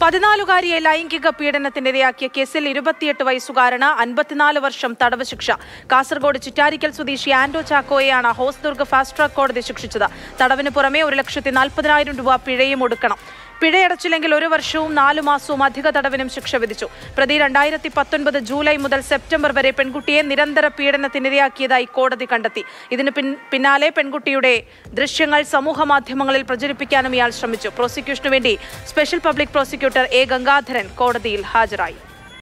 പതിനാലുകാരിയെ ലൈംഗിക പീഡനത്തിനിരയാക്കിയ കേസിൽ ഇരുപത്തിയെട്ട് വയസ്സുകാരന് അൻപത്തിനാല് വർഷം തടവ് ശിക്ഷ കാസർഗോഡ് ചിറ്റാരിക്കൽ സ്വദേശി ആന്റോ ചാക്കോയെയാണ് ഹോസ്ദുർഗ് ഫാസ്റ്റ് ട്രാക്ക് കോടതി ശിക്ഷിച്ചത് തടവിന് പുറമെ ഒരു ലക്ഷത്തി നാൽപ്പതിനായിരം രൂപ പിഴയും ഒടുക്കണം പിഴയടച്ചില്ലെങ്കിൽ ഒരു വർഷവും നാലു മാസവും അധിക തടവിനും ശിക്ഷ വിധിച്ചു പ്രതി രണ്ടായിരത്തി പത്തൊൻപത് ജൂലൈ മുതൽ സെപ്റ്റംബർ വരെ പെൺകുട്ടിയെ നിരന്തര പീഡനത്തിനിരയാക്കിയതായി കോടതി കണ്ടെത്തി ഇതിന് പിൻ- പിന്നാലെ പെൺകുട്ടിയുടെ ദൃശ്യങ്ങൾ സമൂഹ മാധ്യമങ്ങളിൽ പ്രചരിപ്പിക്കാനും ഇയാൾ ശ്രമിച്ചു പ്രോസിക്യൂഷനു വേണ്ടി special public prosecutor A Gangadharan കോടതിയിൽ ഹാജരായി